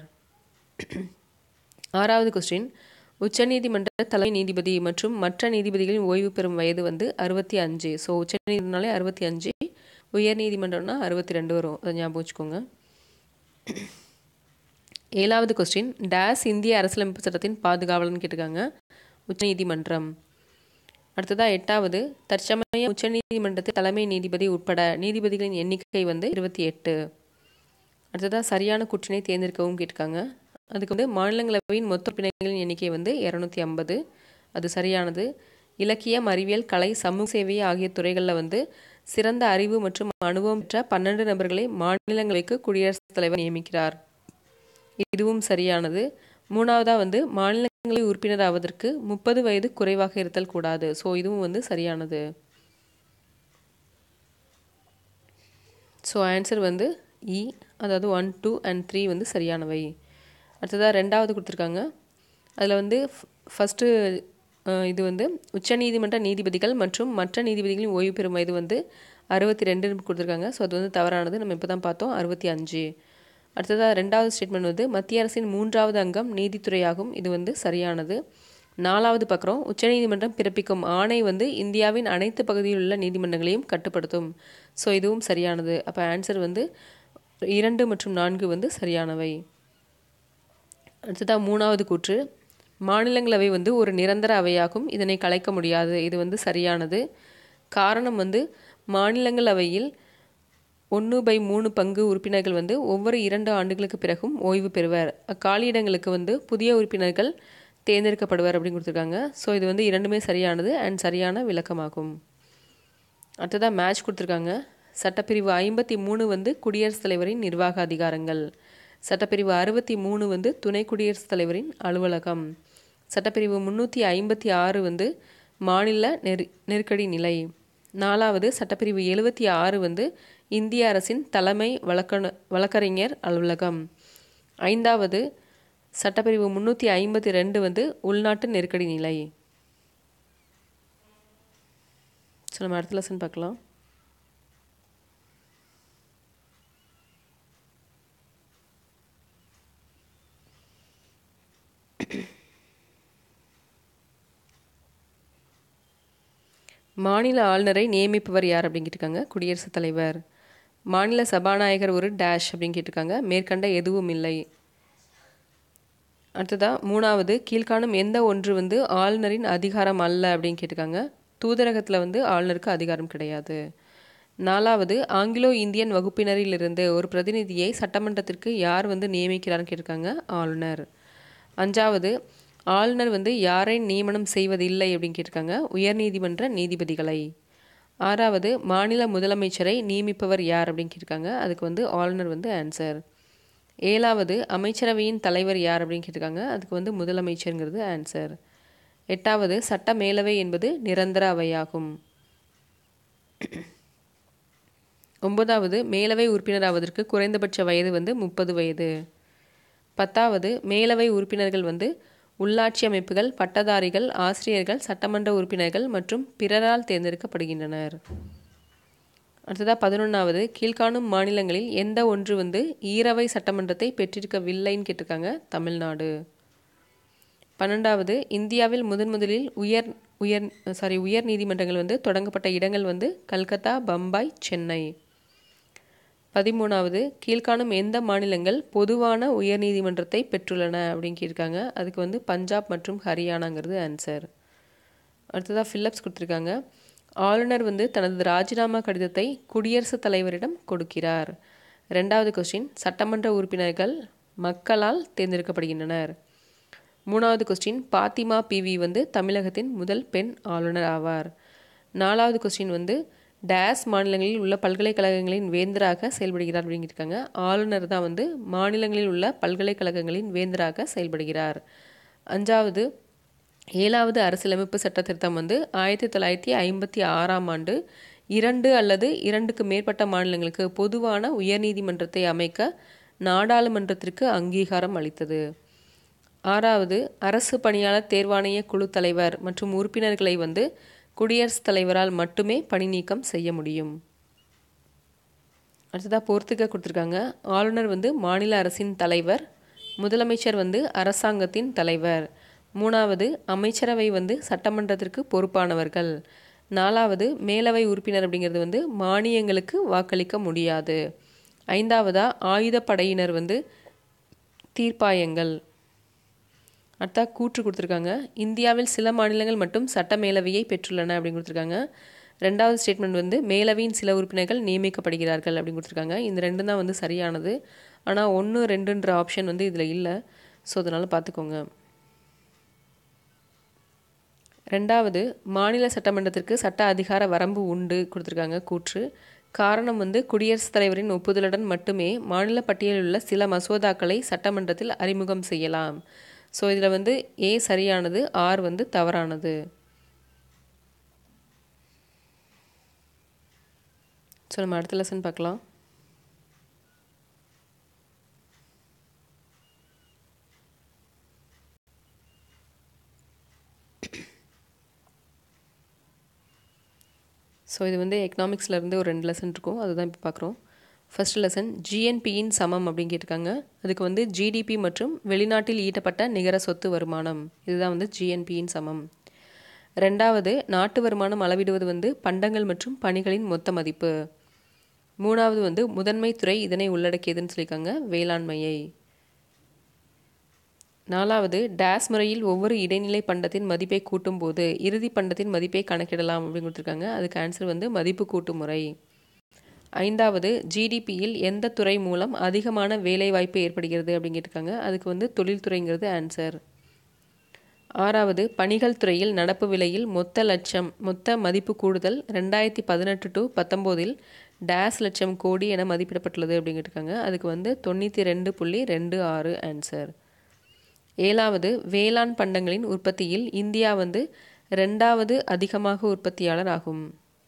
ஆறாவது கொஸ்டின் உச்சநீதிமன்ற தலைமை நீதிபதி மற்றும் மற்ற நீதிபதிகளின் ஓய்வு பெறும் வயது வந்து அறுபத்தி அஞ்சு ஸோ உச்சநீதிமன்றம்னாலே அறுபத்தி அஞ்சு உயர் நீதிமன்றம்னா அறுபத்தி ரெண்டு வரும் அதை ஞாபகம் வச்சுக்கோங்க ஏழாவது கொஸ்டின் டேஸ் இந்திய அரசியலமைப்பு சட்டத்தின் பாதுகாவலன் கேட்டிருக்காங்க உச்சநீதிமன்றம் அடுத்ததாக எட்டாவது தற்சமய உச்சநீதிமன்றத்தில் தலைமை நீதிபதி உட்பட நீதிபதிகளின் எண்ணிக்கை வந்து இருபத்தி எட்டு அடுத்ததாக சரியான குற்றினை தேர்ந்தெடுக்கவும் கேட்டிருக்காங்க அதுக்கு வந்து மாநிலங்களவையின் மொத்த உறுப்பினர்களின் எண்ணிக்கை வந்து இரநூத்தி ஐம்பது அது சரியானது இலக்கியம் அறிவியல் கலை சமூக சேவை ஆகிய துறைகளில் வந்து சிறந்த அறிவு மற்றும் அனுபவம் பெற்ற பன்னெண்டு நபர்களை மாநிலங்களவைக்கு குடியரசுத் தலைவர் நியமிக்கிறார் இதுவும் சரியானது மூணாவதாக வந்து மாநிலங்களவை உறுப்பினர் ஆவதற்கு முப்பது வயது குறைவாக இருத்தல் கூடாது ஸோ இதுவும் வந்து சரியானது ஸோ ஆன்சர் வந்து இ அதாவது ஒன் டூ அண்ட் த்ரீ வந்து சரியானவை அடுத்ததாக ரெண்டாவது கொடுத்துருக்காங்க அதில் வந்து ஃபஸ்ட்டு இது வந்து உச்சநீதிமன்ற நீதிபதிகள் மற்றும் மற்ற நீதிபதிகளின் ஓய்வு பெறும் வயது வந்து அறுபத்தி ரெண்டுன்னு கொடுத்துருக்காங்க ஸோ அது வந்து தவறானது நம்ம இப்போ தான் பார்த்தோம் அறுபத்தி அஞ்சு அடுத்ததாக ரெண்டாவது ஸ்டேட்மெண்ட் வந்து மத்திய அரசின் மூன்றாவது அங்கம் நீதித்துறையாகும் இது வந்து சரியானது நாலாவது பக்கம் உச்சநீதிமன்றம் பிறப்பிக்கும் ஆணை வந்து இந்தியாவின் அனைத்து பகுதியில் உள்ள நீதிமன்றங்களையும் கட்டுப்படுத்தும் ஸோ இதுவும் சரியானது அப்போ ஆன்சர் வந்து இரண்டு மற்றும் நான்கு வந்து சரியானவை அடுத்ததாக மூணாவது கூற்று மாநிலங்களவை வந்து ஒரு நிரந்தர அவையாகும் இதனை கலைக்க முடியாது இது வந்து சரியானது காரணம் வந்து மாநிலங்களவையில் ஒன்று பை மூணு பங்கு உறுப்பினர்கள் வந்து ஒவ்வொரு இரண்டு ஆண்டுகளுக்கு பிறகும் ஓய்வு பெறுவர் அக்காலியிடங்களுக்கு வந்து புதிய உறுப்பினர்கள் தேர்ந்தெடுக்கப்படுவார் அப்படின்னு கொடுத்துருக்காங்க ஸோ இது வந்து இரண்டுமே சரியானது அண்ட் சரியான விளக்கமாகும் அடுத்ததாக மேட்ச் கொடுத்துருக்காங்க சட்டப்பிரிவு ஐம்பத்தி மூணு வந்து குடியரசுத் தலைவரின் நிர்வாக அதிகாரங்கள் சட்டப்பிரிவு அறுபத்தி மூணு வந்து துணை குடியரசுத் தலைவரின் அலுவலகம் சட்டப்பிரிவு முந்நூற்றி ஐம்பத்தி ஆறு வந்து மாநில நெரு நெருக்கடி நிலை நாலாவது சட்டப்பிரிவு எழுபத்தி ஆறு வந்து இந்திய அரசின் தலைமை வழக்கண வழக்கறிஞர் அலுவலகம் ஐந்தாவது சட்டப்பிரிவு முந்நூற்றி ஐம்பத்தி ரெண்டு வந்து உள்நாட்டு நெருக்கடி நிலை ஸோ நம்ம அடுத்த லெசன் பார்க்கலாம் மாநில ஆளுநரை நியமிப்பவர் யார் அப்படின்னு கேட்டிருக்காங்க குடியரசுத் தலைவர் மாநில சபாநாயகர் ஒரு டேஷ் அப்படின்னு கேட்டிருக்காங்க மேற்கண்ட எதுவும் இல்லை அடுத்ததாக மூணாவது கீழ்காணும் எந்த ஒன்று வந்து ஆளுநரின் அதிகாரம் அல்ல அப்படின்னு கேட்டிருக்காங்க தூதரகத்தில் வந்து ஆளுநருக்கு அதிகாரம் கிடையாது நாலாவது ஆங்கிலோ இந்தியன் வகுப்பினரிலிருந்து ஒரு பிரதிநிதியை சட்டமன்றத்திற்கு யார் வந்து நியமிக்கிறார்னு கேட்டிருக்காங்க ஆளுநர் அஞ்சாவது ஆளுநர் வந்து யாரை நியமனம் செய்வதில்லை அப்படின்னு கேட்டிருக்காங்க உயர்நீதிமன்ற நீதிபதிகளை ஆறாவது மாநில முதலமைச்சரை நியமிப்பவர் யார் அப்படின்னு கேட்டிருக்காங்க அதுக்கு வந்து ஆளுநர் வந்து ஆன்சர் ஏழாவது அமைச்சரவையின் தலைவர் யார் அப்படின்னு கேட்டிருக்காங்க அதுக்கு வந்து முதலமைச்சருங்கிறது ஆன்சர் எட்டாவது சட்ட மேலவை என்பது நிரந்தர அவையாகும் ஒன்பதாவது மேலவை உறுப்பினர் ஆவதற்கு குறைந்தபட்ச வயது வந்து முப்பது வயது பத்தாவது மேலவை உறுப்பினர்கள் வந்து உள்ளாட்சி அமைப்புகள் பட்டதாரிகள் ஆசிரியர்கள் சட்டமன்ற உறுப்பினர்கள் மற்றும் பிறரால் தேர்ந்தெடுக்கப்படுகின்றனர் அடுத்ததாக பதினொன்றாவது கீழ்காணும் மாநிலங்களில் எந்த ஒன்று வந்து ஈரவை சட்டமன்றத்தை பெற்றிருக்கவில்லைன்னு கேட்டிருக்காங்க தமிழ்நாடு பன்னெண்டாவது இந்தியாவில் முதன் முதலில் உயர் உயர் சாரி உயர் நீதிமன்றங்கள் வந்து தொடங்கப்பட்ட இடங்கள் வந்து கல்கத்தா பம்பாய் சென்னை பதிமூணாவது கீழ்காணும் எந்த மாநிலங்கள் பொதுவான உயர் நீதிமன்றத்தை பெற்றுள்ளன அப்படின்னு கேட்டிருக்காங்க அதுக்கு வந்து பஞ்சாப் மற்றும் ஹரியானாங்கிறது ஆன்சர் அடுத்ததாக ஃபில்லப்ஸ் கொடுத்துருக்காங்க ஆளுநர் வந்து தனது ராஜினாமா கடிதத்தை குடியரசுத் தலைவரிடம் கொடுக்கிறார் ரெண்டாவது கொஸ்டின் சட்டமன்ற உறுப்பினர்கள் மக்களால் தேர்ந்தெடுக்கப்படுகின்றனர் மூணாவது கொஸ்டின் பாத்திமா பிவி வந்து தமிழகத்தின் முதல் பெண் ஆளுநர் ஆவார் நாலாவது கொஸ்டின் வந்து டேஸ் மாநிலங்களில் உள்ள பல்கலைக்கழகங்களின் வேந்தராக செயல்படுகிறார் அப்படிங்கிருக்காங்க ஆளுநர் தான் வந்து மாநிலங்களில் உள்ள பல்கலைக்கழகங்களின் வேந்தராக செயல்படுகிறார் அஞ்சாவது ஏழாவது அரசியலமைப்பு சட்ட திருத்தம் வந்து ஆயிரத்தி தொள்ளாயிரத்தி ஐம்பத்தி ஆறாம் ஆண்டு இரண்டு அல்லது இரண்டுக்கு மேற்பட்ட மாநிலங்களுக்கு பொதுவான உயர்நீதிமன்றத்தை அமைக்க நாடாளுமன்றத்திற்கு அங்கீகாரம் அளித்தது ஆறாவது அரசு பணியாளர் தேர்வாணைய குழு தலைவர் மற்றும் உறுப்பினர்களை வந்து குடியரசுத் தலைவரால் மட்டுமே பணி நீக்கம் செய்ய முடியும் அடுத்ததாக பொறுத்துக்க கொடுத்துருக்காங்க ஆளுநர் வந்து மாநில அரசின் தலைவர் முதலமைச்சர் வந்து அரசாங்கத்தின் தலைவர் மூணாவது அமைச்சரவை வந்து சட்டமன்றத்திற்கு பொறுப்பானவர்கள் நாலாவது மேலவை உறுப்பினர் அப்படிங்கிறது வந்து மானியங்களுக்கு வாக்களிக்க முடியாது ஐந்தாவதாக ஆயுதப்படையினர் வந்து தீர்ப்பாயங்கள் அடுத்தா கூற்று கொடுத்துருக்காங்க இந்தியாவில் சில மாநிலங்கள் மட்டும் சட்ட மேலவையை பெற்றுள்ளன அப்படின்னு கொடுத்துருக்காங்க ரெண்டாவது ஸ்டேட்மெண்ட் வந்து மேலவையின் சில உறுப்பினர்கள் நியமிக்கப்படுகிறார்கள் அப்படின்னு கொடுத்துருக்காங்க இந்த ரெண்டும் தான் வந்து சரியானது ஆனால் ஒன்று ரெண்டுன்ற ஆப்ஷன் வந்து இதில் இல்லை ஸோ அதனால் பார்த்துக்கோங்க ரெண்டாவது மாநில சட்டமன்றத்திற்கு சட்ட அதிகார வரம்பு உண்டு கொடுத்துருக்காங்க கூற்று காரணம் வந்து குடியரசுத் தலைவரின் ஒப்புதலுடன் மட்டுமே மாநில பட்டியலில் உள்ள சில மசோதாக்களை சட்டமன்றத்தில் அறிமுகம் செய்யலாம் ஸோ இதில் வந்து ஏ சரியானது ஆர் வந்து தவறானது ஸோ நம்ம அடுத்த லெசன் பார்க்கலாம் ஸோ இது வந்து எக்கனாமிக்ஸில் இருந்து ஒரு ரெண்டு லெசன் இருக்கும் அதுதான் இப்போ பார்க்குறோம் ஃபர்ஸ்ட் லெசன் ஜிஎன்பியின் சமம் அப்படின்னு கேட்டிருக்காங்க அதுக்கு வந்து ஜிடிபி மற்றும் வெளிநாட்டில் ஈட்டப்பட்ட நிகர சொத்து வருமானம் இதுதான் வந்து ஜிஎன்பியின் சமம் ரெண்டாவது நாட்டு வருமானம் அளவிடுவது வந்து பண்டங்கள் மற்றும் பணிகளின் மொத்த மதிப்பு மூணாவது வந்து முதன்மை துறை இதனை உள்ளடக்கியதுன்னு சொல்லியிருக்காங்க வேளாண்மையை நாலாவது டேஸ் முறையில் ஒவ்வொரு இடைநிலை பண்டத்தின் மதிப்பை கூட்டும் போது இறுதி பண்டத்தின் மதிப்பை கணக்கிடலாம் அப்படின்னு கொடுத்துருக்காங்க அதுக்கு ஆன்சர் வந்து மதிப்பு கூட்டும் முறை ஐந்தாவது ஜிடிபியில் எந்த துறை மூலம் அதிகமான வேலை வாய்ப்பு ஏற்படுகிறது அப்படின்னு கேட்டிருக்காங்க அதுக்கு வந்து தொழில்துறைங்கிறது ஆன்சர் ஆறாவது பணிகள் துறையில் நடப்பு விலையில் மொத்த லட்சம் மொத்த மதிப்பு கூடுதல் ரெண்டாயிரத்தி பதினெட்டு டு பத்தொம்போதில் டேஸ் லட்சம் கோடி என மதிப்பிடப்பட்டுள்ளது அப்படின்னு கேட்டிருக்காங்க அதுக்கு வந்து தொண்ணூற்றி ரெண்டு புள்ளி ரெண்டு ஆறு ஆன்சர் ஏழாவது வேளாண் பண்டங்களின் உற்பத்தியில் இந்தியா வந்து ரெண்டாவது அதிகமாக உற்பத்தியாளர் ஆகும்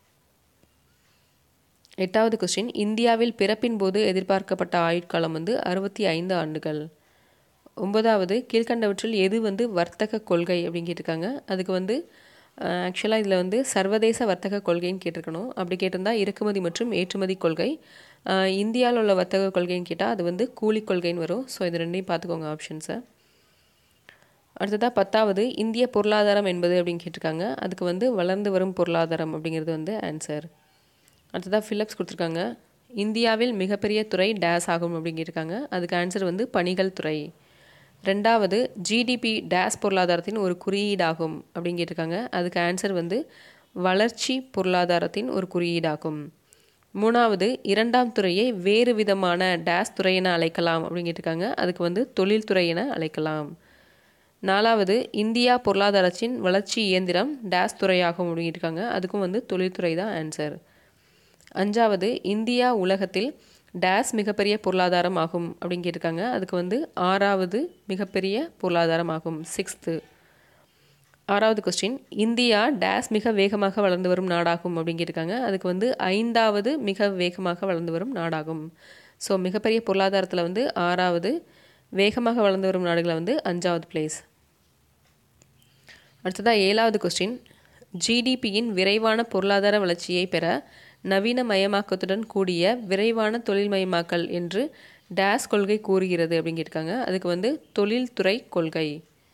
எட்டாவது கொஸ்டின் இந்தியாவில் பிறப்பின் போது எதிர்பார்க்கப்பட்ட ஆயுட்காலம் வந்து அறுபத்தி ஐந்து ஆண்டுகள் ஒன்பதாவது கீழ்கண்டவற்றில் எது வந்து வர்த்தக கொள்கை அப்படின்னு கேட்டிருக்காங்க அதுக்கு வந்து ஆக்சுவலாக இதில் வந்து சர்வதேச வர்த்தக கொள்கைன்னு கேட்டிருக்கணும் அப்படி கேட்டிருந்தா இறக்குமதி மற்றும் ஏற்றுமதி கொள்கை இந்தியாவில் உள்ள வர்த்தக கொள்கைன்னு கேட்டால் அது வந்து கூலி கொள்கைன்னு வரும் ஸோ இது ரெண்டையும் பார்த்துக்கோங்க ஆப்ஷன்ஸை அடுத்ததாக பத்தாவது இந்திய பொருளாதாரம் என்பது அப்படின்னு கேட்டிருக்காங்க அதுக்கு வந்து வளர்ந்து வரும் பொருளாதாரம் அப்படிங்கிறது வந்து ஆன்சர் அடுத்ததாக ஃபிலிப்ஸ் கொடுத்துருக்காங்க இந்தியாவில் மிகப்பெரிய துறை டேஸ் ஆகும் அப்படின்னு கேட்டிருக்காங்க அதுக்கு ஆன்சர் வந்து பணிகள் துறை ரெண்டாவது ஜிடிபி டேஸ் பொருளாதாரத்தின் ஒரு குறியீடாகும் அப்படின்னு கேட்டிருக்காங்க அதுக்கு ஆன்சர் வந்து வளர்ச்சி பொருளாதாரத்தின் ஒரு குறியீடாகும் மூணாவது இரண்டாம் துறையை வேறு விதமான டேஸ் துறை என அழைக்கலாம் அப்படின்னு கேட்டிருக்காங்க அதுக்கு வந்து தொழில்துறை என அழைக்கலாம் நாலாவது இந்தியா பொருளாதாரத்தின் வளர்ச்சி இயந்திரம் டேஸ் துறையாகும் அப்படின்னு இருக்காங்க அதுக்கும் வந்து தொழில்துறை தான் ஆன்சர் அஞ்சாவது இந்தியா உலகத்தில் டேஸ் மிகப்பெரிய பொருளாதாரம் ஆகும் அப்படின்னு கேட்டிருக்காங்க அதுக்கு வந்து ஆறாவது மிகப்பெரிய பொருளாதாரம் ஆகும் சிக்ஸ்த்து ஆறாவது கொஸ்டின் இந்தியா டேஸ் மிக வேகமாக வளர்ந்து வரும் நாடாகும் அப்படின்னு கேட்டிருக்காங்க அதுக்கு வந்து ஐந்தாவது மிக வேகமாக வளர்ந்து வரும் நாடாகும் ஸோ மிகப்பெரிய பொருளாதாரத்தில் வந்து ஆறாவது வேகமாக வளர்ந்து வரும் நாடுகளை வந்து அஞ்சாவது பிளேஸ் அடுத்ததாக ஏழாவது கொஸ்டின் ஜிடிபியின் விரைவான பொருளாதார வளர்ச்சியை பெற நவீனமயமாக்கத்துடன் கூடிய விரைவான தொழில்மயமாக்கல் என்று டேஸ் கொள்கை கூறுகிறது அப்படின்னு கேட்டிருக்காங்க அதுக்கு வந்து தொழில்துறை கொள்கை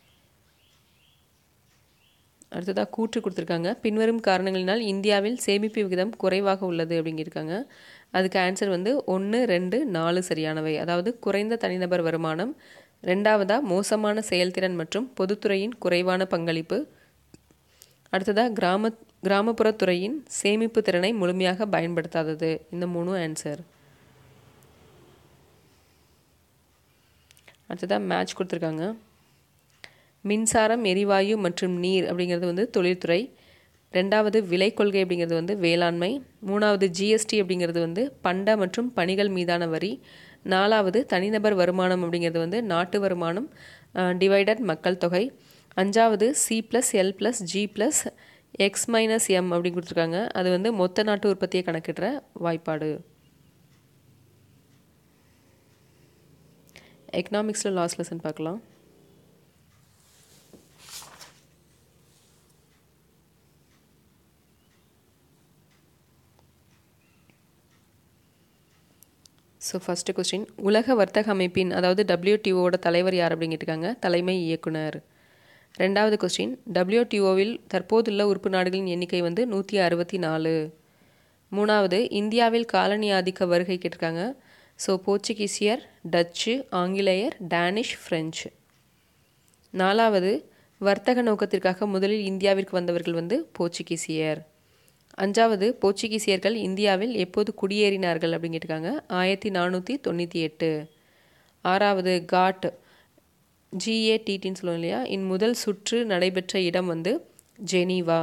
அடுத்ததாக கூற்று கொடுத்துருக்காங்க பின்வரும் காரணங்களினால் இந்தியாவில் சேமிப்பு விகிதம் குறைவாக உள்ளது அப்படிங்கிருக்காங்க அதுக்கு ஆன்சர் வந்து ஒன்று ரெண்டு நாலு சரியானவை அதாவது குறைந்த தனிநபர் வருமானம் ரெண்டாவதாக மோசமான செயல்திறன் மற்றும் பொதுத்துறையின் குறைவான பங்களிப்பு அடுத்ததாக கிராம கிராமப்புறத்துறையின் சேமிப்பு திறனை முழுமையாக பயன்படுத்தாதது இந்த மூணும் ஆன்சர் அடுத்ததாக மேட்ச் கொடுத்துருக்காங்க மின்சாரம் எரிவாயு மற்றும் நீர் அப்படிங்கிறது வந்து தொழில்துறை ரெண்டாவது விலை கொள்கை அப்படிங்கிறது வந்து வேளாண்மை மூணாவது ஜிஎஸ்டி அப்படிங்கிறது வந்து பண்ட மற்றும் பணிகள் மீதான வரி நாலாவது தனிநபர் வருமானம் அப்படிங்கிறது வந்து நாட்டு வருமானம் டிவைடட் மக்கள் தொகை அஞ்சாவது C plus L plus G plus X minus M அப்படின்னு கொடுத்துருக்காங்க அது வந்து மொத்த நாட்டு உற்பத்தியை கணக்கிடுற வாய்ப்பாடு எக்கனாமிக்ஸில் லாஸ்ட் லெசன் பார்க்கலாம் ஸோ ஃபஸ்ட்டு கொஸ்டின் உலக வர்த்தக அமைப்பின் அதாவது டபிள்யூடிஓட தலைவர் யார் அப்படின்னு கேட்டிருக்காங்க தலைமை இயக்குனர் ரெண்டாவது கொஸ்டின் டபிள்யூடிஓவில் தற்போதுள்ள உறுப்பு நாடுகளின் எண்ணிக்கை வந்து நூற்றி அறுபத்தி நாலு மூணாவது இந்தியாவில் காலனி ஆதிக்க வருகை கேட்டிருக்காங்க ஸோ போர்ச்சுகீசியர் டச்சு ஆங்கிலேயர் டேனிஷ் ஃப்ரெஞ்சு நாலாவது வர்த்தக நோக்கத்திற்காக முதலில் இந்தியாவிற்கு வந்தவர்கள் வந்து போர்ச்சுகீசியர் அஞ்சாவது போர்ச்சுகீசியர்கள் இந்தியாவில் எப்போது குடியேறினார்கள் அப்படின்னு கேட்டிருக்காங்க ஆயிரத்தி நானூற்றி தொண்ணூற்றி எட்டு ஆறாவது காட் ஜிஏடிடின்னு சொல்லுவோம் இல்லையா இன் முதல் சுற்று நடைபெற்ற இடம் வந்து ஜெனீவா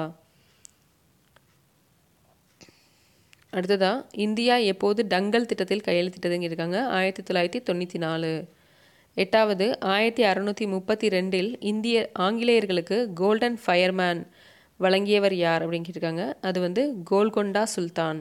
அடுத்ததா இந்தியா எப்போது டங்கல் திட்டத்தில் கையெழுத்திட்டதுன்னு இருக்காங்க ஆயிரத்தி தொள்ளாயிரத்தி தொண்ணூற்றி நாலு எட்டாவது ஆயிரத்தி அறநூற்றி முப்பத்தி ரெண்டில் இந்திய ஆங்கிலேயர்களுக்கு கோல்டன் ஃபயர்மேன் வழங்கியவர் யார் அப்படின்னு கேட்டிருக்காங்க அது வந்து கோல்கொண்டா சுல்தான்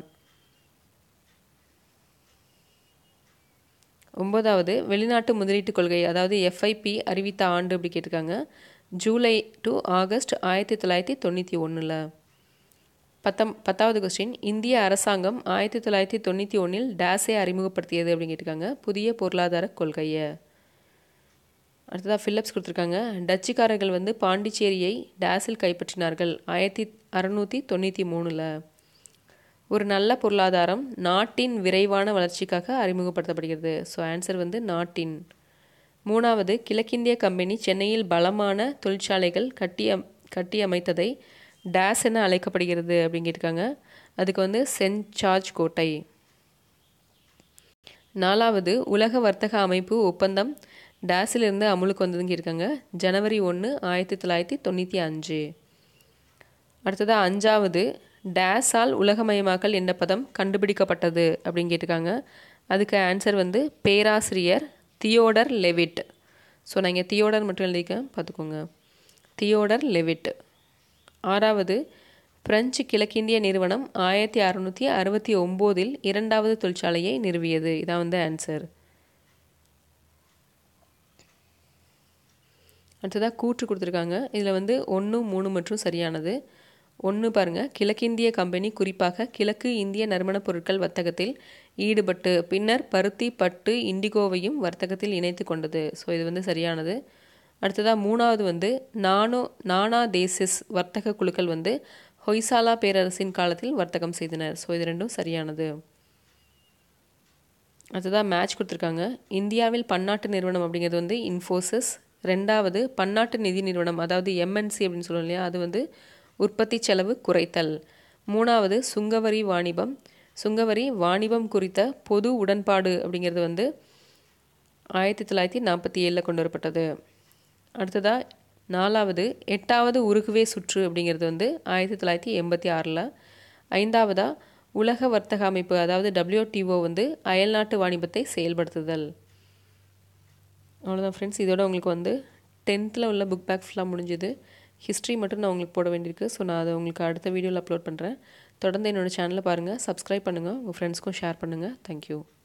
ஒன்பதாவது வெளிநாட்டு முதலீட்டு கொள்கை அதாவது எஃப்ஐபி அறிவித்த ஆண்டு அப்படி கேட்டிருக்காங்க ஜூலை டு ஆகஸ்ட் ஆயிரத்தி தொள்ளாயிரத்தி தொண்ணூற்றி ஒன்றில் பத்தம் பத்தாவது கொஸ்டின் இந்திய அரசாங்கம் ஆயிரத்தி தொள்ளாயிரத்தி தொண்ணூற்றி ஒன்றில் டேஸை அறிமுகப்படுத்தியது அப்படின்னு கேட்டிருக்காங்க புதிய பொருளாதார கொள்கையை அடுத்ததாக ஃபில்லப்ஸ் கொடுத்துருக்காங்க டச்சுக்காரர்கள் வந்து பாண்டிச்சேரியை டேஸில் கைப்பற்றினார்கள் ஆயிரத்தி அறநூற்றி தொண்ணூற்றி மூணில் ஒரு நல்ல பொருளாதாரம் நாட்டின் விரைவான வளர்ச்சிக்காக அறிமுகப்படுத்தப்படுகிறது ஸோ ஆன்சர் வந்து நாட்டின் மூணாவது கிழக்கிந்திய கம்பெனி சென்னையில் பலமான தொழிற்சாலைகள் கட்டி கட்டி அமைத்ததை டேஸ் என அழைக்கப்படுகிறது அப்படின்னு கேட்டிருக்காங்க அதுக்கு வந்து சென்ட் சார்ஜ் கோட்டை நாலாவது உலக வர்த்தக அமைப்பு ஒப்பந்தம் டேஸிலிருந்து அமுலுக்கு வந்ததுன்னு இருக்காங்க ஜனவரி ஒன்று ஆயிரத்தி தொள்ளாயிரத்தி தொண்ணூற்றி அஞ்சு அடுத்ததாக அஞ்சாவது டேஸால் உலகமயமாக்கல் என்ற பதம் கண்டுபிடிக்கப்பட்டது அப்படின்னு கேட்டிருக்காங்க அதுக்கு ஆன்சர் வந்து பேராசிரியர் தியோடர் லெவிட் ஸோ நான் இங்கே தியோடர் மட்டும் எழுதிக்கேன் பார்த்துக்கோங்க தியோடர் லெவிட் ஆறாவது பிரெஞ்சு கிழக்கிந்திய நிறுவனம் ஆயிரத்தி அறநூற்றி அறுபத்தி ஒம்போதில் இரண்டாவது தொழிற்சாலையை நிறுவியது இதான் வந்து ஆன்சர் அடுத்ததாக கூற்று கொடுத்துருக்காங்க இதில் வந்து ஒன்று மூணு மற்றும் சரியானது ஒன்று பாருங்கள் கிழக்கிந்திய கம்பெனி குறிப்பாக கிழக்கு இந்திய நறுமணப் பொருட்கள் வர்த்தகத்தில் ஈடுபட்டு பின்னர் பருத்தி பட்டு இண்டிகோவையும் வர்த்தகத்தில் இணைத்து கொண்டது ஸோ இது வந்து சரியானது அடுத்ததாக மூணாவது வந்து நானோ நானா தேசிஸ் வர்த்தக குழுக்கள் வந்து ஹொய்சாலா பேரரசின் காலத்தில் வர்த்தகம் செய்தனர் ஸோ இது ரெண்டும் சரியானது அடுத்ததாக மேட்ச் கொடுத்துருக்காங்க இந்தியாவில் பன்னாட்டு நிறுவனம் அப்படிங்கிறது வந்து இன்ஃபோசிஸ் ரெண்டாவது பன்னாட்டு நிதி நிறுவனம் அதாவது எம்என்சி அப்படின்னு சொல்லுவோம் இல்லையா அது வந்து உற்பத்தி செலவு குறைத்தல் மூணாவது சுங்கவரி வாணிபம் சுங்கவரி வாணிபம் குறித்த பொது உடன்பாடு அப்படிங்கிறது வந்து ஆயிரத்தி தொள்ளாயிரத்தி நாற்பத்தி ஏழில் கொண்டு வரப்பட்டது அடுத்ததாக நாலாவது எட்டாவது உருகுவே சுற்று அப்படிங்கிறது வந்து ஆயிரத்தி தொள்ளாயிரத்தி எண்பத்தி ஆறில் ஐந்தாவதாக உலக வர்த்தக அமைப்பு அதாவது டபிள்யூடிஓ வந்து அயல்நாட்டு வாணிபத்தை செயல்படுத்துதல் அவ்வளோதான் ஃப்ரெண்ட்ஸ் இதோட உங்களுக்கு வந்து டென்த்தில் உள்ள புக் பேக் ஃபுல்லாக முடிஞ்சுது ஹிஸ்ட்ரி மட்டும் நான் உங்களுக்கு போட வேண்டியிருக்கு ஸோ நான் அதை உங்களுக்கு அடுத்த வீடியோவில் அப்லோட் பண்ணுறேன் தொடர்ந்து என்னோடய சேனலை பாருங்கள் சப்ஸ்கிரைப் பண்ணுங்கள் உங்கள் ஃப்ரெண்ட்ஸ்க்கும் ஷேர் பண்ணுங்கள் தேங்க்யூ